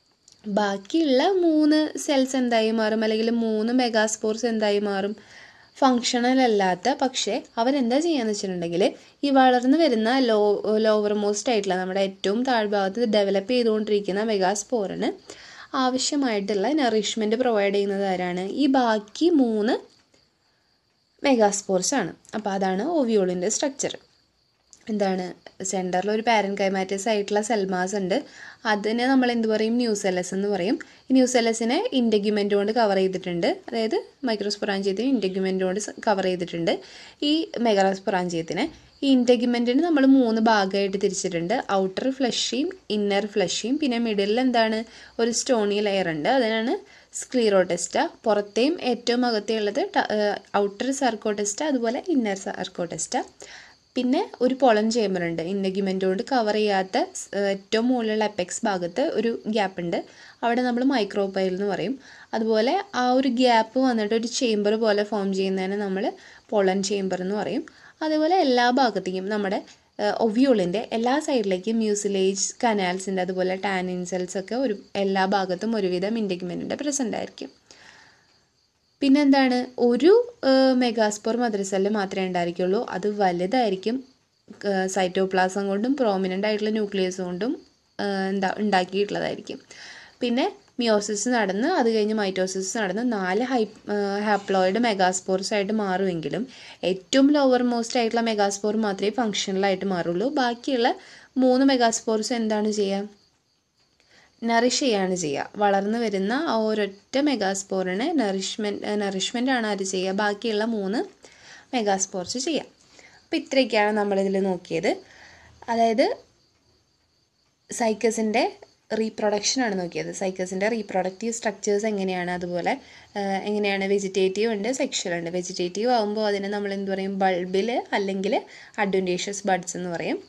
ബാക്കിയുള്ള മൂന്ന് സെൽസ് എന്തായി മാറും അല്ലെങ്കിൽ മൂന്ന് മെഗാസ്പോർസ് എന്തായി മാറും ഫങ്ഷണൽ അല്ലാത്ത പക്ഷേ അവരെന്താ ചെയ്യാന്ന് വെച്ചിട്ടുണ്ടെങ്കിൽ ഈ വളർന്നു വരുന്ന ലോ ലോവർ മോസ്റ്റ് ആയിട്ടുള്ള നമ്മുടെ ഏറ്റവും താഴ്ഭാഗത്ത് ഡെവലപ്പ് ചെയ്തുകൊണ്ടിരിക്കുന്ന മെഗാസ്പോറിന് ആവശ്യമായിട്ടുള്ള നറിഷ്മെൻറ്റ് പ്രൊവൈഡ് ചെയ്യുന്നത് ആരാണ് ഈ ബാക്കി മൂന്ന് മെഗാസ്പോർസ് ആണ് അപ്പോൾ അതാണ് ഓവിയോളിൻ്റെ സ്ട്രക്ചർ എന്താണ് സെൻറ്ററിൽ ഒരു പാരൻ കൈമാറ്റസ് ആയിട്ടുള്ള സെൽമാസ് ഉണ്ട് അതിനെ നമ്മൾ എന്ത് പറയും ന്യൂസെലസ് എന്ന് പറയും ഈ ന്യൂസെലസിനെ ഇൻറ്റഗ്യുമെൻ്റ് കൊണ്ട് കവർ ചെയ്തിട്ടുണ്ട് അതായത് മൈക്രോസ്പൊറാഞ്ചിയത്തിന് ഇൻറ്റഗ്യുമെൻ്റ് കൊണ്ട് കവർ ചെയ്തിട്ടുണ്ട് ഈ മെഗാസ്പൊറാഞ്ചിയത്തിനെ ഈ ഇൻറ്റഗ്യുമെൻറ്റിന് നമ്മൾ മൂന്ന് ഭാഗമായിട്ട് തിരിച്ചിട്ടുണ്ട് ഔട്ടർ ഫ്ലഷിയും ഇന്നർ ഫ്ലഷിയും പിന്നെ മിഡിലിൽ എന്താണ് ഒരു സ്റ്റോണി ലെയർ ഉണ്ട് അതിനാണ് സ്ക്ലീറോടെസ്റ്റ പുറത്തെയും ഏറ്റവും അകത്തെയുള്ളത് ഔട്ടർ സർക്കോടെസ്റ്റ അതുപോലെ ഇന്നർ സർക്കോടെസ്റ്റ പിന്നെ ഒരു പൊളൻ ചേമ്പർ ഉണ്ട് ഇന്നഗ്യുമെൻ്റ് കൊണ്ട് കവർ ചെയ്യാത്ത ഏറ്റവും മുകളിലുള്ള എപ്പെക്സ് ഭാഗത്ത് ഒരു ഗ്യാപ്പ് ഉണ്ട് അവിടെ നമ്മൾ മൈക്രോപൈൽ എന്ന് പറയും അതുപോലെ ആ ഒരു ഗ്യാപ്പ് വന്നിട്ട് ഒരു ചേമ്പർ പോലെ ഫോം ചെയ്യുന്നതിന് നമ്മൾ പൊളൻ ചേമ്പർ എന്ന് പറയും അതുപോലെ എല്ലാ ഭാഗത്തേക്കും നമ്മുടെ ഒവ്യൂളിൻ്റെ എല്ലാ സൈഡിലേക്കും മ്യൂസിലേജ് കനാൽസിൻ്റെ അതുപോലെ ടാനിൻ സെൽസ് ഒക്കെ ഒരു എല്ലാ ഭാഗത്തും ഒരുവിധം ഇൻറ്റഗ്യുമെൻറ്റിൻ്റെ പ്രസൻ്റ് ആയിരിക്കും പിന്നെ എന്താണ് ഒരു മെഗാസ്പോർ മദ്രസെല്ല് മാത്രമേ ഉണ്ടായിരിക്കുള്ളൂ അത് വലുതായിരിക്കും സൈറ്റോപ്ലാസം കൊണ്ടും പ്രോമിനൻ്റ് ആയിട്ടുള്ള ന്യൂക്ലിയസ് കൊണ്ടും എന്താ ഉണ്ടാക്കിയിട്ടുള്ളതായിരിക്കും പിന്നെ മിയോസിസ് നടന്ന് അത് കഴിഞ്ഞ് മൈറ്റോസിസ് നടന്ന് നാല് ഹൈ ഹാപ്ലോയിഡ് മെഗാസ്പോർസ് ആയിട്ട് മാറുമെങ്കിലും ഏറ്റവും ലോവർ മോസ്റ്റ് ആയിട്ടുള്ള മെഗാസ്പോർ മാത്രമേ ഫങ്ഷണലായിട്ട് മാറുള്ളൂ ബാക്കിയുള്ള മൂന്ന് മെഗാസ്പോർസ് എന്താണ് ചെയ്യുക നറിഷ് ചെയ്യാണ് ചെയ്യുക വളർന്നു വരുന്ന ആ ഒരൊറ്റ മെഗാസ്പോറിനെ നറിഷ്മെൻറ്റ് നറിഷ്മെൻ്റ് ആണ് അത് ചെയ്യുക ബാക്കിയുള്ള മൂന്ന് മെഗാസ്പോർസ് ചെയ്യുക അപ്പോൾ ഇത്രയൊക്കെയാണ് നമ്മളിതിൽ നോക്കിയത് അതായത് സൈക്കസിൻ്റെ റീപ്രൊഡക്ഷനാണ് നോക്കിയത് സൈക്കസിൻ്റെ റീപ്രൊഡക്റ്റീവ് സ്ട്രക്ചേഴ്സ് എങ്ങനെയാണ് അതുപോലെ എങ്ങനെയാണ് വെജിറ്റേറ്റീവ് ഉണ്ട് സെക്ഷൽ ഉണ്ട് വെജിറ്റേറ്റീവ് ആകുമ്പോൾ അതിനെ നമ്മൾ എന്ത് പറയും ബൾബിൽ അല്ലെങ്കിൽ അഡ്വൻറ്റേഷ്യസ് ബഡ്സ് എന്ന് പറയും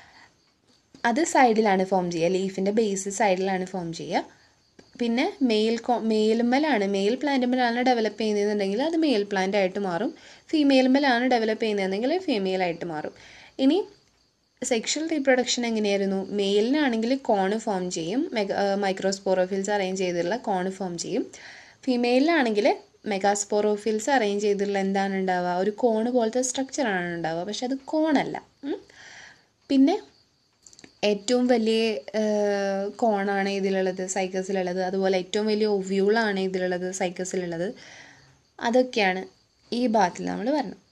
അത് സൈഡിലാണ് ഫോം ചെയ്യുക ലീഫിൻ്റെ ബേസ് സൈഡിലാണ് ഫോം ചെയ്യുക പിന്നെ മെയിൽ കോ മെയിൽമലാണ് മെയിൽ പ്ലാന്റുമ്മലാണ് ഡെവലപ്പ് ചെയ്യുന്നതെന്നുണ്ടെങ്കിൽ അത് മെയിൽ പ്ലാന്റ് ആയിട്ട് മാറും ഫീമെയിൽമലാണ് ഡെവലപ്പ് ചെയ്യുന്നതെങ്കിൽ ഫീമെയിൽ ആയിട്ട് മാറും ഇനി സെക്ഷൽ റീപ്രൊഡക്ഷൻ എങ്ങനെയായിരുന്നു മെയിലിനാണെങ്കിൽ കോണ് ഫോം ചെയ്യും മെഗ മൈക്രോസ്പോറോഫിൽസ് അറേഞ്ച് ചെയ്തിട്ടുള്ള കോണ് ഫോം ചെയ്യും ഫീമെയിലിനാണെങ്കിൽ മെഗാസ്പോറോഫിൽസ് അറേഞ്ച് ചെയ്തിട്ടുള്ള എന്താണ് ഉണ്ടാവുക ഒരു കോണ് പോലത്തെ സ്ട്രക്ചറാണ് ഉണ്ടാവുക പക്ഷെ അത് കോണല്ല പിന്നെ ഏറ്റവും വലിയ കോണാണ് ഇതിലുള്ളത് സൈക്കസിലുള്ളത് അതുപോലെ ഏറ്റവും വലിയ ഒവ്യൂളാണ് ഇതിലുള്ളത് സൈക്കസിലുള്ളത് അതൊക്കെയാണ് ഈ ഭാഗത്തിൽ നമ്മൾ വരണം